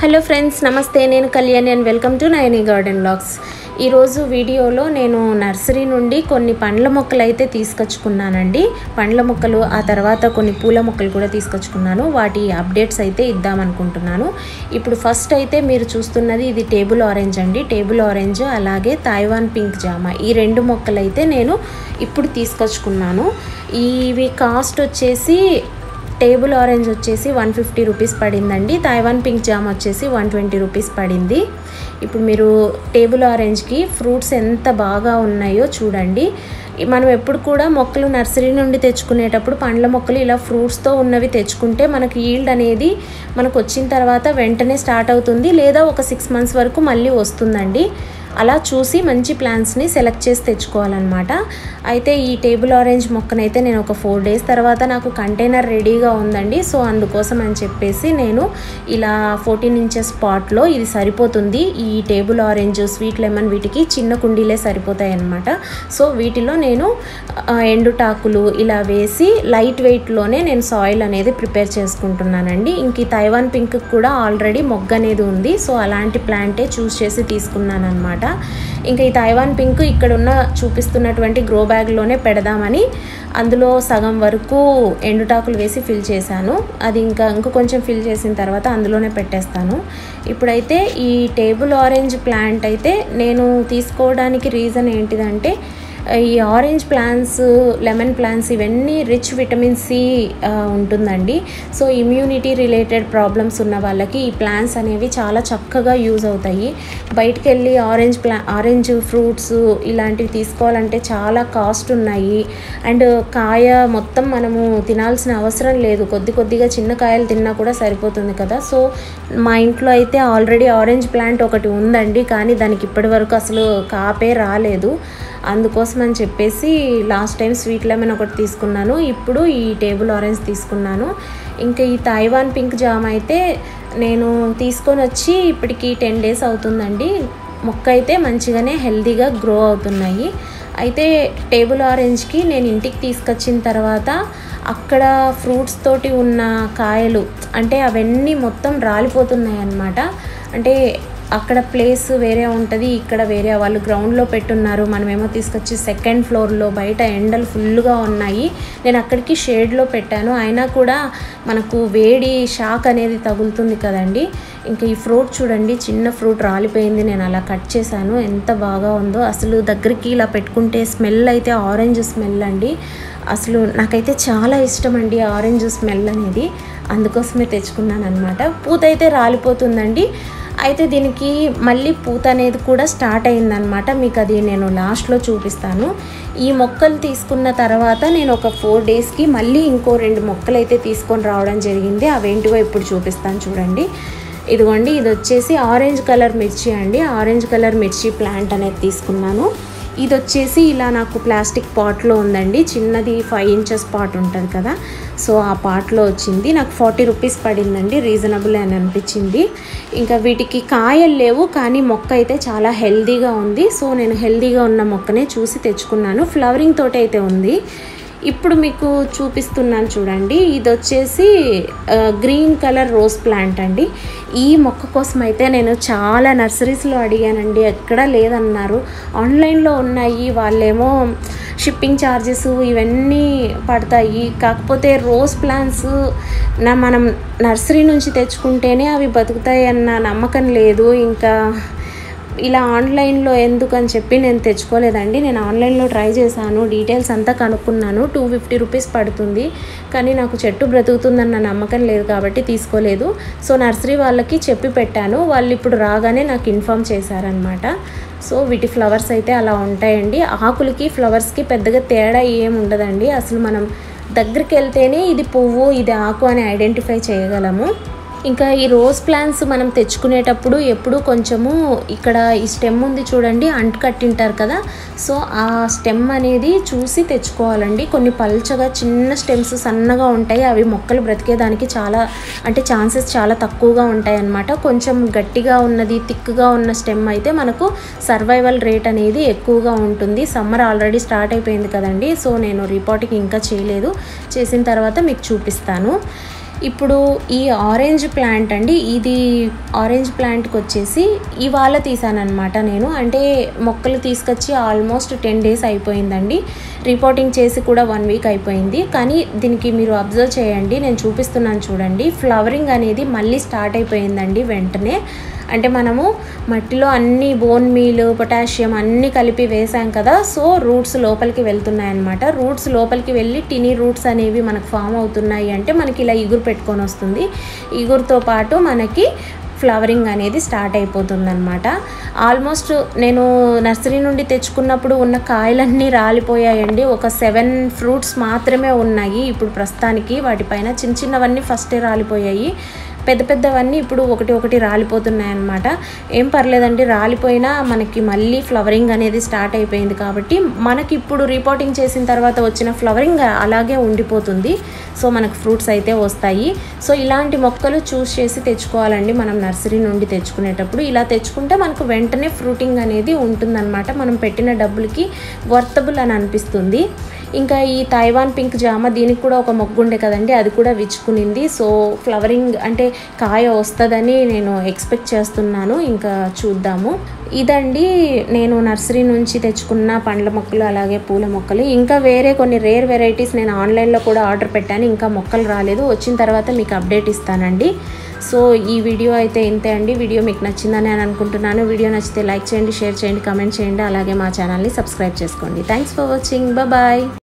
hello friends నమస్తే నేను Kalyani and welcome to Nayani garden blogs ఈరోజు వీడియోలో నేను నర్సరీ నుండి కొన్ని పండ్ల మొక్కలు అయితే తీసుకొచ్చుకున్నానండి పండ్ల మొక్కలు ఆ తర్వాత కొన్ని పూల మొక్కలు కూడా తీసుకొచ్చుకున్నాను వాటి అప్డేట్స్ అయితే ఇద్దామనుకుంటున్నాను ఇప్పుడు ఫస్ట్ అయితే మీరు చూస్తున్నది ఇది టేబుల్ ఆరెంజ్ అండి టేబుల్ ఆరెంజ్ అలాగే తాయివాన్ పింక్ జామ ఈ రెండు మొక్కలు అయితే నేను ఇప్పుడు తీసుకొచ్చుకున్నాను ఇవి కాస్ట్ వచ్చేసి టేబుల్ ఆరెంజ్ వచ్చేసి వన్ ఫిఫ్టీ రూపీస్ పడిందండి తైవాన్ పింక్ జామ్ వచ్చేసి వన్ ట్వంటీ రూపీస్ పడింది ఇప్పుడు మీరు టేబుల్ ఆరెంజ్కి ఫ్రూట్స్ ఎంత బాగా ఉన్నాయో చూడండి మనం ఎప్పుడు కూడా మొక్కలు నర్సరీ నుండి తెచ్చుకునేటప్పుడు పండ్ల మొక్కలు ఇలా ఫ్రూట్స్తో ఉన్నవి తెచ్చుకుంటే మనకు ఈల్డ్ అనేది మనకు వచ్చిన తర్వాత వెంటనే స్టార్ట్ అవుతుంది లేదా ఒక సిక్స్ మంత్స్ వరకు మళ్ళీ వస్తుందండి అలా చూసి మంచి ప్లాంట్స్ని సెలెక్ట్ చేసి తెచ్చుకోవాలన్నమాట అయితే ఈ టేబుల్ ఆరెంజ్ మొక్కనైతే నేను ఒక ఫోర్ డేస్ తర్వాత నాకు కంటైనర్ రెడీగా ఉందండి సో అందుకోసం అని చెప్పేసి నేను ఇలా ఫోర్టీన్ ఇంచెస్ పాట్లో ఇది సరిపోతుంది ఈ టేబుల్ ఆరెంజ్ స్వీట్ లెమన్ వీటికి చిన్న కుండీలే సరిపోతాయి అన్నమాట సో వీటిలో నేను ఆ, ఎండుటాకులు ఇలా వేసి లైట్ వెయిట్లోనే నేను సాయిల్ అనేది ప్రిపేర్ చేసుకుంటున్నానండి ఇంక ఈ తైవాన్ పింక్ కూడా ఆల్రెడీ మొగ్గ అనేది ఉంది సో అలాంటి ప్లాంటే చూస్ చేసి తీసుకున్నాను అనమాట ఇంకా ఈ తైవాన్ పింక్ ఇక్కడ ఉన్న చూపిస్తున్నటువంటి గ్రో బ్యాగ్లోనే పెడదామని అందులో సగం వరకు ఎండుటాకులు వేసి ఫిల్ చేశాను అది ఇంకా ఇంకా కొంచెం ఫిల్ చేసిన తర్వాత అందులోనే పెట్టేస్తాను ఇప్పుడైతే ఈ టేబుల్ ఆరెంజ్ ప్లాంట్ అయితే నేను తీసుకోవడానికి రీజన్ ఏంటిదంటే ఈ ఆరెంజ్ ప్లాంట్స్ లెమన్ ప్లాంట్స్ ఇవన్నీ రిచ్ విటమిన్ సి ఉంటుందండి సో ఇమ్యూనిటీ రిలేటెడ్ ప్రాబ్లమ్స్ ఉన్న వాళ్ళకి ఈ ప్లాంట్స్ అనేవి చాలా చక్కగా యూజ్ అవుతాయి బయటికి వెళ్ళి ఆరెంజ్ ప్లా ఆరెంజ్ ఫ్రూట్స్ ఇలాంటివి తీసుకోవాలంటే చాలా కాస్ట్ ఉన్నాయి అండ్ కాయ మొత్తం మనము తినాల్సిన అవసరం లేదు కొద్ది కొద్దిగా చిన్న కాయలు తిన్నా కూడా సరిపోతుంది కదా సో మా ఇంట్లో అయితే ఆల్రెడీ ఆరెంజ్ ప్లాంట్ ఒకటి ఉందండి కానీ దానికి ఇప్పటి వరకు అసలు కాపే రాలేదు అందుకోసం అని చెప్పేసి లాస్ట్ టైం స్వీట్ లెమన్ ఒకటి తీసుకున్నాను ఇప్పుడు ఈ టేబుల్ ఆరెంజ్ తీసుకున్నాను ఇంకా ఈ తైవాన్ పింక్ జామ్ అయితే నేను తీసుకొని వచ్చి ఇప్పటికి టెన్ డేస్ అవుతుందండి మొక్క అయితే మంచిగానే హెల్తీగా గ్రో అవుతున్నాయి అయితే టేబుల్ ఆరెంజ్కి నేను ఇంటికి తీసుకొచ్చిన తర్వాత అక్కడ ఫ్రూట్స్ తోటి ఉన్న కాయలు అంటే అవన్నీ మొత్తం రాలిపోతున్నాయి అన్నమాట అంటే అక్కడ ప్లేస్ వేరే ఉంటుంది ఇక్కడ వేరే వాళ్ళు గ్రౌండ్లో పెట్టున్నారు మనమేమో తీసుకొచ్చి సెకండ్ ఫ్లోర్లో బయట ఎండలు ఫుల్గా ఉన్నాయి నేను అక్కడికి షేడ్లో పెట్టాను అయినా కూడా మనకు వేడి షాక్ అనేది తగులుతుంది కదండి ఇంకా ఈ ఫ్రూట్ చూడండి చిన్న ఫ్రూట్ రాలిపోయింది నేను అలా కట్ చేశాను ఎంత బాగా ఉందో అసలు దగ్గరికి ఇలా పెట్టుకుంటే స్మెల్ అయితే ఆరెంజ్ స్మెల్ అండి అసలు నాకైతే చాలా ఇష్టం అండి ఆరెంజ్ స్మెల్ అనేది అందుకోసమే తెచ్చుకున్నాను అనమాట పూత అయితే రాలిపోతుందండి అయితే దీనికి మళ్ళీ పూత అనేది కూడా స్టార్ట్ అయిందనమాట మీకు అది నేను లాస్ట్లో చూపిస్తాను ఈ మొక్కలు తీసుకున్న తర్వాత నేను ఒక ఫోర్ డేస్కి మళ్ళీ ఇంకో రెండు మొక్కలు అయితే తీసుకొని రావడం జరిగింది అవేంటివో ఇప్పుడు చూపిస్తాను చూడండి ఇదిగోండి ఇది వచ్చేసి ఆరెంజ్ కలర్ మిర్చి అండి ఆరెంజ్ కలర్ మిర్చి ప్లాంట్ అనేది తీసుకున్నాను ఇది వచ్చేసి ఇలా నాకు ప్లాస్టిక్ పాట్లో ఉందండి చిన్నది ఫైవ్ ఇంచెస్ పాట్ ఉంటుంది కదా సో ఆ పాట్లో వచ్చింది నాకు ఫార్టీ రూపీస్ పడిందండి రీజనబుల్ అని అనిపించింది ఇంకా వీటికి కాయలు లేవు కానీ మొక్క అయితే చాలా హెల్దీగా ఉంది సో నేను హెల్దీగా ఉన్న మొక్కనే చూసి తెచ్చుకున్నాను ఫ్లవరింగ్ తోటి అయితే ఉంది ఇప్పుడు మీకు చూపిస్తున్నాను చూడండి ఇది వచ్చేసి ఆ, గ్రీన్ కలర్ రోజ్ ప్లాంట్ అండి ఈ మొక్క కోసం అయితే నేను చాలా నర్సరీస్లో అడిగానండి ఎక్కడా లేదన్నారు ఆన్లైన్లో ఉన్నాయి వాళ్ళేమో షిప్పింగ్ ఛార్జెస్ ఇవన్నీ పడతాయి కాకపోతే రోజ్ ప్లాంట్స్ నా మనం నర్సరీ నుంచి తెచ్చుకుంటేనే అవి బతుకుతాయి అన్న నమ్మకం లేదు ఇంకా ఇలా ఆన్లైన్లో ఎందుకు అని చెప్పి నేను తెచ్చుకోలేదండి నేను ఆన్లైన్లో ట్రై చేశాను డీటెయిల్స్ అంతా కనుక్కున్నాను టూ ఫిఫ్టీ రూపీస్ పడుతుంది కానీ నాకు చెట్టు బ్రతుకుతుందన్న నమ్మకం లేదు కాబట్టి తీసుకోలేదు సో నర్సరీ వాళ్ళకి చెప్పి పెట్టాను వాళ్ళు ఇప్పుడు రాగానే నాకు ఇన్ఫామ్ చేశారనమాట సో వీటి ఫ్లవర్స్ అయితే అలా ఉంటాయండి ఆకులకి ఫ్లవర్స్కి పెద్దగా తేడా ఏం ఉండదండి అసలు మనం దగ్గరికి వెళ్తేనే ఇది పువ్వు ఇది ఆకు అని ఐడెంటిఫై చేయగలము ఇంకా ఈ రోజ్ ప్లాంట్స్ మనం తెచ్చుకునేటప్పుడు ఎప్పుడు కొంచెము ఇక్కడ ఈ స్టెమ్ ఉంది చూడండి అంటు కట్టింటారు కదా సో ఆ స్టెమ్ అనేది చూసి తెచ్చుకోవాలండి కొన్ని పల్చగా చిన్న స్టెమ్స్ సన్నగా ఉంటాయి అవి మొక్కలు బ్రతికేదానికి చాలా అంటే ఛాన్సెస్ చాలా తక్కువగా ఉంటాయి అన్నమాట కొంచెం గట్టిగా ఉన్నది థిక్గా ఉన్న స్టెమ్ అయితే మనకు సర్వైవల్ రేట్ అనేది ఎక్కువగా ఉంటుంది సమ్మర్ ఆల్రెడీ స్టార్ట్ అయిపోయింది కదండి సో నేను రిపోర్టింగ్ ఇంకా చేయలేదు చేసిన తర్వాత మీకు చూపిస్తాను ఇప్పుడు ఈ ఆరెంజ్ ప్లాంట్ అండి ఇది ఆరెంజ్ ప్లాంట్కి వచ్చేసి ఇవాళ తీసానమాట నేను అంటే మొక్కలు తీసుకొచ్చి ఆల్మోస్ట్ టెన్ డేస్ అయిపోయిందండి రిపోర్టింగ్ చేసి కూడా వన్ వీక్ అయిపోయింది కానీ దీనికి మీరు అబ్జర్వ్ చేయండి నేను చూపిస్తున్నాను చూడండి ఫ్లవరింగ్ అనేది మళ్ళీ స్టార్ట్ అయిపోయిందండి వెంటనే అంటే మనము మట్టిలో అన్ని బోన్ మీల్ పొటాషియం అన్నీ కలిపి వేసాం కదా సో రూట్స్ లోపలికి వెళ్తున్నాయి అనమాట రూట్స్ లోపలికి వెళ్ళి టినీ రూట్స్ అనేవి మనకు ఫామ్ అవుతున్నాయి అంటే మనకి ఇలా ఇగురు పెట్టుకొని వస్తుంది ఇగురుతో పాటు మనకి ఫ్లవరింగ్ అనేది స్టార్ట్ అయిపోతుంది అనమాట ఆల్మోస్ట్ నేను నర్సరీ నుండి తెచ్చుకున్నప్పుడు ఉన్న కాయలన్నీ రాలిపోయాయండి ఒక సెవెన్ ఫ్రూట్స్ మాత్రమే ఉన్నాయి ఇప్పుడు ప్రస్తుతానికి వాటిపైన చిన్న చిన్నవన్నీ ఫస్టే రాలిపోయాయి పెద్ద పెద్దవన్నీ ఇప్పుడు ఒకటి ఒకటి రాలిపోతున్నాయి అన్నమాట ఏం పర్లేదండి రాలిపోయినా మనకి మళ్ళీ ఫ్లవరింగ్ అనేది స్టార్ట్ అయిపోయింది కాబట్టి మనకి ఇప్పుడు రిపోర్టింగ్ చేసిన తర్వాత వచ్చిన ఫ్లవరింగ్ అలాగే ఉండిపోతుంది సో మనకు ఫ్రూట్స్ అయితే వస్తాయి సో ఇలాంటి మొక్కలు చూస్ చేసి తెచ్చుకోవాలండి మనం నర్సరీ నుండి తెచ్చుకునేటప్పుడు ఇలా తెచ్చుకుంటే మనకు వెంటనే ఫ్రూటింగ్ అనేది ఉంటుందన్నమాట మనం పెట్టిన డబ్బులకి వర్తబుల్ అని అనిపిస్తుంది ఇంకా ఈ తైవాన్ పింక్ జామ దీనికి కూడా ఒక మొగ్గు ఉండే కదండి అది కూడా విచ్చుకునింది సో ఫ్లవరింగ్ అంటే కాయ వస్తుందని నేను ఎక్స్పెక్ట్ చేస్తున్నాను ఇంకా చూద్దాము ఇదండి నేను నర్సరీ నుంచి తెచ్చుకున్న పండ్ల మొక్కలు అలాగే పూల మొక్కలు ఇంకా వేరే కొన్ని రేర్ వెరైటీస్ నేను ఆన్లైన్లో కూడా ఆర్డర్ పెట్టాను ఇంకా మొక్కలు రాలేదు వచ్చిన తర్వాత మీకు అప్డేట్ ఇస్తానండి సో ఈ వీడియో అయితే ఇంతే అండి వీడియో మీకు నచ్చిందని అని అనుకుంటున్నాను వీడియో నచ్చితే లైక్ చేయండి షేర్ చేయండి కమెంట్ చేయండి అలాగే మా ఛానల్ని సబ్స్క్రైబ్ చేసుకోండి థ్యాంక్స్ ఫర్ వాచింగ్ బాయ్